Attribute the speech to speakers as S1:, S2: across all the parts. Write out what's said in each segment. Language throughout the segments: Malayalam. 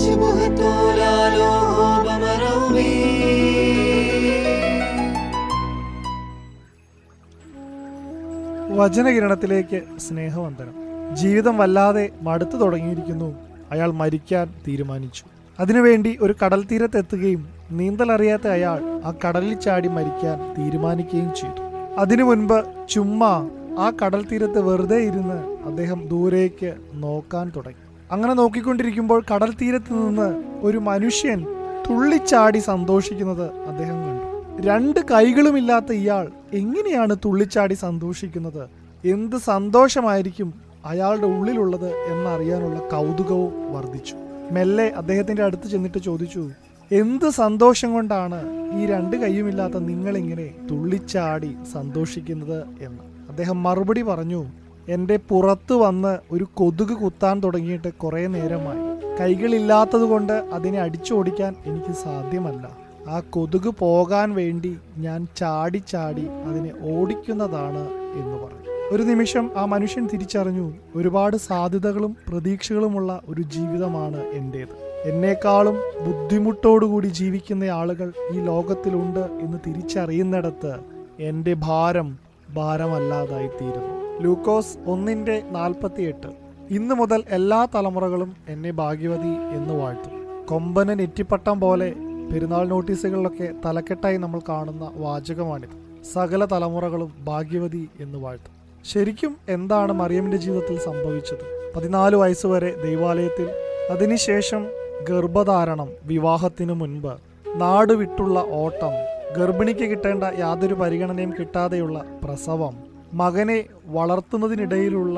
S1: വചനകിരണത്തിലേക്ക് സ്നേഹവന്ദനം ജീവിതം വല്ലാതെ മടുത്തു തുടങ്ങിയിരിക്കുന്നു അയാൾ മരിക്കാൻ തീരുമാനിച്ചു അതിനുവേണ്ടി ഒരു കടൽ തീരത്തെത്തുകയും നീന്തലറിയാത്ത അയാൾ ആ കടലിൽ ചാടി മരിക്കാൻ തീരുമാനിക്കുകയും ചെയ്തു അതിനു മുൻപ് ചുമ്മാ ആ കടൽ തീരത്ത് വെറുതെ ഇരുന്ന് അദ്ദേഹം ദൂരേക്ക് നോക്കാൻ തുടങ്ങി അങ്ങനെ നോക്കിക്കൊണ്ടിരിക്കുമ്പോൾ കടൽ തീരത്ത് നിന്ന് ഒരു മനുഷ്യൻ തുള്ളിച്ചാടി സന്തോഷിക്കുന്നത് അദ്ദേഹം കണ്ടു രണ്ട് കൈകളുമില്ലാത്ത ഇയാൾ എങ്ങനെയാണ് തുള്ളിച്ചാടി സന്തോഷിക്കുന്നത് എന്ത് സന്തോഷമായിരിക്കും അയാളുടെ ഉള്ളിലുള്ളത് എന്നറിയാനുള്ള കൗതുകവും വർദ്ധിച്ചു മെല്ലെ അദ്ദേഹത്തിന്റെ അടുത്ത് ചെന്നിട്ട് ചോദിച്ചു എന്ത് സന്തോഷം കൊണ്ടാണ് ഈ രണ്ട് കൈയുമില്ലാത്ത നിങ്ങളിങ്ങനെ തുള്ളിച്ചാടി സന്തോഷിക്കുന്നത് എന്ന് അദ്ദേഹം മറുപടി പറഞ്ഞു എൻ്റെ പുറത്ത് വന്ന് ഒരു കൊതുക് കുത്താൻ തുടങ്ങിയിട്ട് കുറേ നേരമായി കൈകളില്ലാത്തത് കൊണ്ട് അതിനെ അടിച്ചോടിക്കാൻ എനിക്ക് സാധ്യമല്ല ആ കൊതുക് പോകാൻ വേണ്ടി ഞാൻ ചാടി ചാടി അതിനെ ഓടിക്കുന്നതാണ് എന്ന് പറഞ്ഞു ഒരു നിമിഷം ആ മനുഷ്യൻ തിരിച്ചറിഞ്ഞു ഒരുപാട് സാധ്യതകളും പ്രതീക്ഷകളുമുള്ള ഒരു ജീവിതമാണ് എൻ്റേത് എന്നേക്കാളും ബുദ്ധിമുട്ടോടുകൂടി ജീവിക്കുന്ന ആളുകൾ ഈ ലോകത്തിലുണ്ട് എന്ന് തിരിച്ചറിയുന്നിടത്ത് എൻ്റെ ഭാരം ഭാരമല്ലാതായിത്തീരുന്നു ലൂക്കോസ് ഒന്നിൻ്റെ നാൽപ്പത്തിയെട്ട് ഇന്നു മുതൽ എല്ലാ തലമുറകളും എന്നെ ഭാഗ്യവതി എന്ന് വാഴ്ത്തും കൊമ്പന് നെറ്റിപ്പട്ടം പോലെ പെരുന്നാൾ നോട്ടീസുകളിലൊക്കെ തലക്കെട്ടായി നമ്മൾ കാണുന്ന വാചകമാണിത് സകല തലമുറകളും ഭാഗ്യവതി എന്ന് വാഴ്ത്തും ശരിക്കും എന്താണ് മറിയമിന്റെ ജീവിതത്തിൽ സംഭവിച്ചത് പതിനാല് വയസ്സുവരെ ദൈവാലയത്തിൽ അതിനുശേഷം ഗർഭധാരണം വിവാഹത്തിനു മുൻപ് നാട് വിട്ടുള്ള ഓട്ടം ഗർഭിണിക്ക് കിട്ടേണ്ട യാതൊരു പരിഗണനയും കിട്ടാതെയുള്ള പ്രസവം മകനെ വളർത്തുന്നതിനിടയിലുള്ള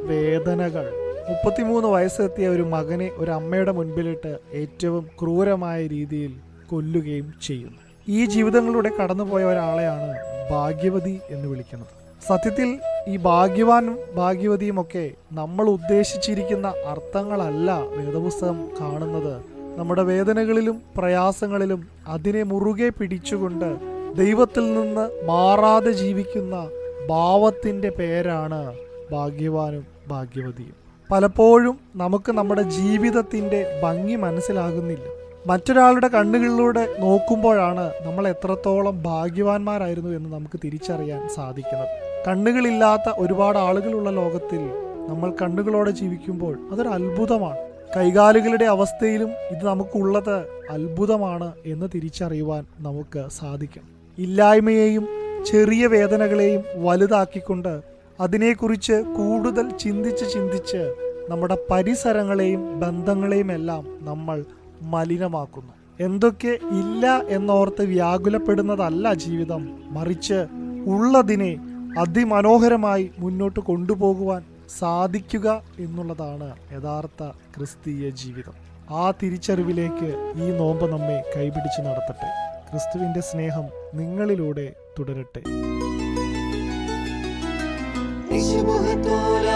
S1: വേദനകൾ മുപ്പത്തിമൂന്ന് വയസ്സെത്തിയ ഒരു മകനെ ഒരു അമ്മയുടെ മുൻപിലിട്ട് ഏറ്റവും ക്രൂരമായ രീതിയിൽ കൊല്ലുകയും ചെയ്യുന്നു ഈ ജീവിതങ്ങളിലൂടെ കടന്നുപോയ ഒരാളെയാണ് ഭാഗ്യവതി എന്ന് വിളിക്കുന്നത് സത്യത്തിൽ ഈ ഭാഗ്യവാനും ഭാഗ്യവതിയും ഒക്കെ നമ്മൾ ഉദ്ദേശിച്ചിരിക്കുന്ന അർത്ഥങ്ങളല്ല വേദപുസ്തകം കാണുന്നത് നമ്മുടെ വേദനകളിലും പ്രയാസങ്ങളിലും അതിനെ മുറുകെ പിടിച്ചുകൊണ്ട് ദൈവത്തിൽ നിന്ന് മാറാതെ ജീവിക്കുന്ന ഭാവത്തിൻ്റെ പേരാണ് ഭാഗ്യവാനും ഭാഗ്യവതിയും പലപ്പോഴും നമുക്ക് നമ്മുടെ ജീവിതത്തിൻ്റെ ഭംഗി മനസ്സിലാകുന്നില്ല മറ്റൊരാളുടെ കണ്ണുകളിലൂടെ നോക്കുമ്പോഴാണ് നമ്മൾ എത്രത്തോളം ഭാഗ്യവാന്മാരായിരുന്നു എന്ന് നമുക്ക് തിരിച്ചറിയാൻ സാധിക്കുന്നത് കണ്ണുകളില്ലാത്ത ഒരുപാട് ആളുകളുള്ള ലോകത്തിൽ നമ്മൾ കണ്ണുകളോടെ ജീവിക്കുമ്പോൾ അതൊരു അത്ഭുതമാണ് കൈകാലുകളുടെ അവസ്ഥയിലും ഇത് നമുക്കുള്ളത് അത്ഭുതമാണ് എന്ന് തിരിച്ചറിയുവാൻ നമുക്ക് സാധിക്കും ഇല്ലായ്മയെയും ചെറിയ വേദനകളെയും വലുതാക്കിക്കൊണ്ട് അതിനെക്കുറിച്ച് കൂടുതൽ ചിന്തിച്ച് ചിന്തിച്ച് നമ്മുടെ പരിസരങ്ങളെയും ബന്ധങ്ങളെയും എല്ലാം നമ്മൾ മലിനമാക്കുന്നു എന്തൊക്കെ ഇല്ല എന്നോർത്ത് വ്യാകുലപ്പെടുന്നതല്ല ജീവിതം മറിച്ച് ഉള്ളതിനെ അതിമനോഹരമായി മുന്നോട്ട് കൊണ്ടുപോകുവാൻ സാധിക്കുക എന്നുള്ളതാണ് യഥാർത്ഥ ക്രിസ്തീയ ജീവിതം ആ തിരിച്ചറിവിലേക്ക് ഈ നോമ്പ് നമ്മെ കൈപിടിച്ച് നടത്തട്ടെ ക്രിസ്തുവിന്റെ സ്നേഹം നിങ്ങളിലൂടെ തുടരട്ടെ
S2: يشبه طول